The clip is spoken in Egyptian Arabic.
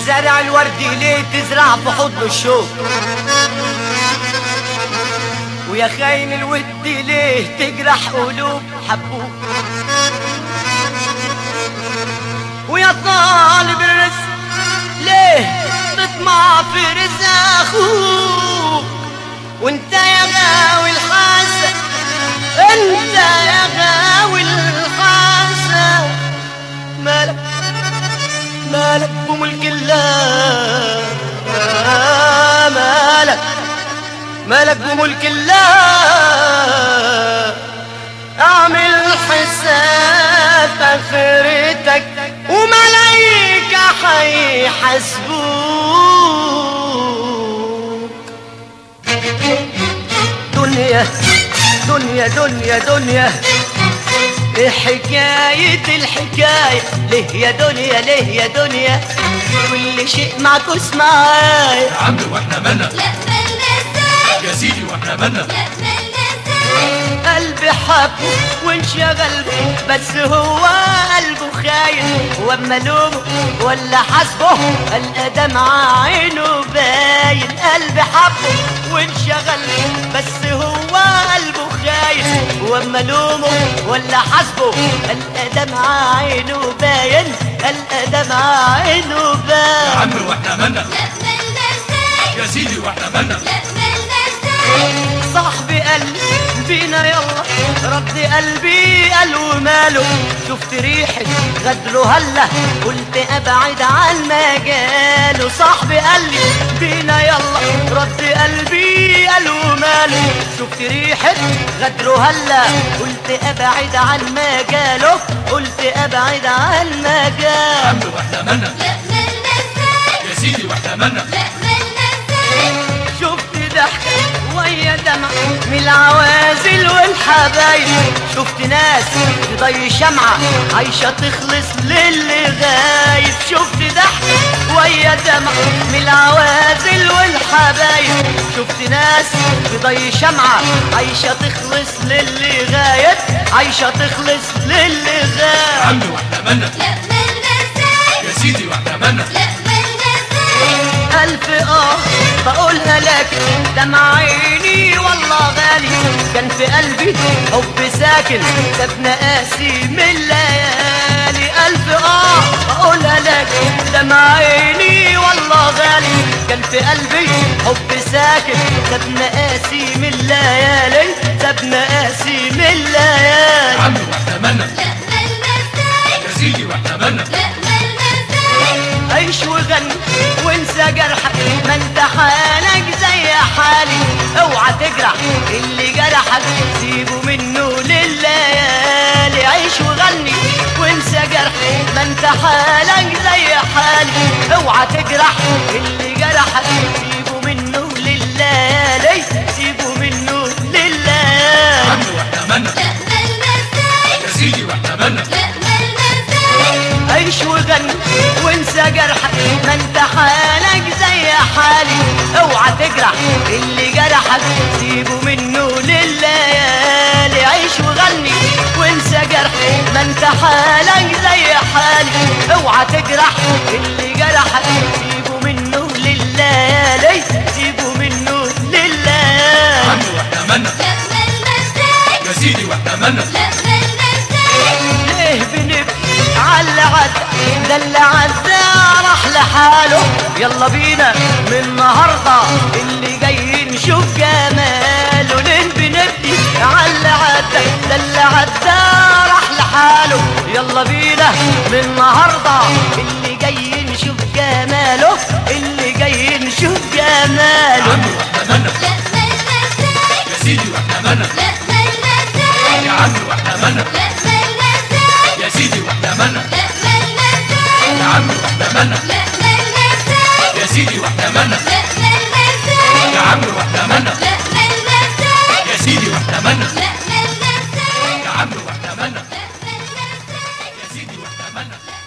مزارع الورد ليه تزرع في حضن الشوق ويا خاين الود ليه تجرح قلوب حبوك ويا طالب الرزق ليه تطمع في رزق اخوك وانت يا غاوي الحاسة انت يا غاوي الحاسة مالك مالك بملك الله مالك مالك بملك الله اعمل حساب اخرتك وملايكة حيحاسبوك دنيا دنيا دنيا دنيا ايه حكاية الحكاية ليه يا دنيا ليه يا دنيا كل شيء معكوس معايا يا عم واحنا مالنا لا مالنا ازاي يا سيدي واحنا مالنا لا مالنا ازاي قلبي حبه وانشغل بس هو قلبه خاين واما لومه ولا حاسبه القى دمع عينه باين قلبي حبه وانشغل بس هو قلبه خاين واما لومه ولا حاسبه القى دمع عينه باين القى دمع عينه يا باين عم واحنا مالنا لا مالنا ازاي يا سيدي واحنا مالنا لا مالنا ازاي صاحبي قال بينا يلا رد قلبي قال وماله شفت ريحة غدره هلا قلت ابعد عن مجاله صاحبي قال لي بينا يلا رد قلبي قال وماله شفت ريحة غدره هلا قلت ابعد عن مجاله قلت ابعد عن يا مجاله عم واحنا مالنا لا مالنا ازاي يا سيدي واحنا مالنا لا مالنا ازاي شفت ضحك ويا دمع من العوازل والحبايب شفت ناس تضي شمعة عايشة تخلص للي غايب شفت ضحك ويا دمع من العوازل والحبايب شفت ناس تضي شمعة عايشة تخلص للي غايب عايشة تخلص للي يا غايب عم واحنا مالنا لا مالنا ازاي يا سيدي واحنا مالنا لا مالنا ازاي ألف آه بقولها لك دمع عيني والله غالي كان في قلبي حب ساكن سابنا قاسي من الليالي ألف آه بقولها لك دمع عيني والله غالي كان في قلبي حب ساكن سابنا قاسي من الليالي سابنا قاسي من يا الليالي عم واحنا مالنا لا مالنا ازاي يا سيدي واحنا مالنا لا مالنا ازاي عيش وغني وانسى جرحك ما انت حالك زي حالي اوعى تجرح اللي جرحك سيبه منه لليالي عيش وغني وانسى جرحك ما انت حالك زي حالي اوعى تجرح اللي جرحك سيبه منه لليالي سيبه منه يا لليالي عم واحنا مالنا لا مالنا ازاي يا سيدي واحنا مالنا لا مالنا ازاي عيش وغني وانسى جرحك ما انت حالك زي حالي اوعى تجرح اللي جرحك سيبه منه لليالي عيش وغني وانسى جرحك ما انت حالك زي حالي اوعى تجرح اللي جرحك سيبه منه لليالي سيبه منه يا لليالي عم واحنا مالنا لا مالنا ازاي يا سيدي واحنا مالنا لا مالنا ازاي ليه بنبكي على عدى ده اللي عدى راح لحاله يلا بينا من النهارده اللي جاي نشوف جماله ليه بنبكي على عدى ده اللي عدى راح لحاله يلا بينا من النهارده اللي جاي نشوف جماله اللي جاي نشوف يا جماله عم واحنا مالنا لا مالنا ازاي يا سيدي واحنا مالنا لا مالنا ازاي يا عم واحنا مالنا لا مالنا ازاي يا سيدي واحنا مالنا لا مالنا ازاي يا عم واحنا مالنا لا مالنا ازاي يا سيدي واحنا مالنا لا مالنا ازاي يا عم واحنا مالنا لا مالنا ازاي يا سيدي واحنا مالنا لا مالنا ازاي يا عم واحنا مالنا لا مالنا ازاي يا سيدي واحنا مالنا لا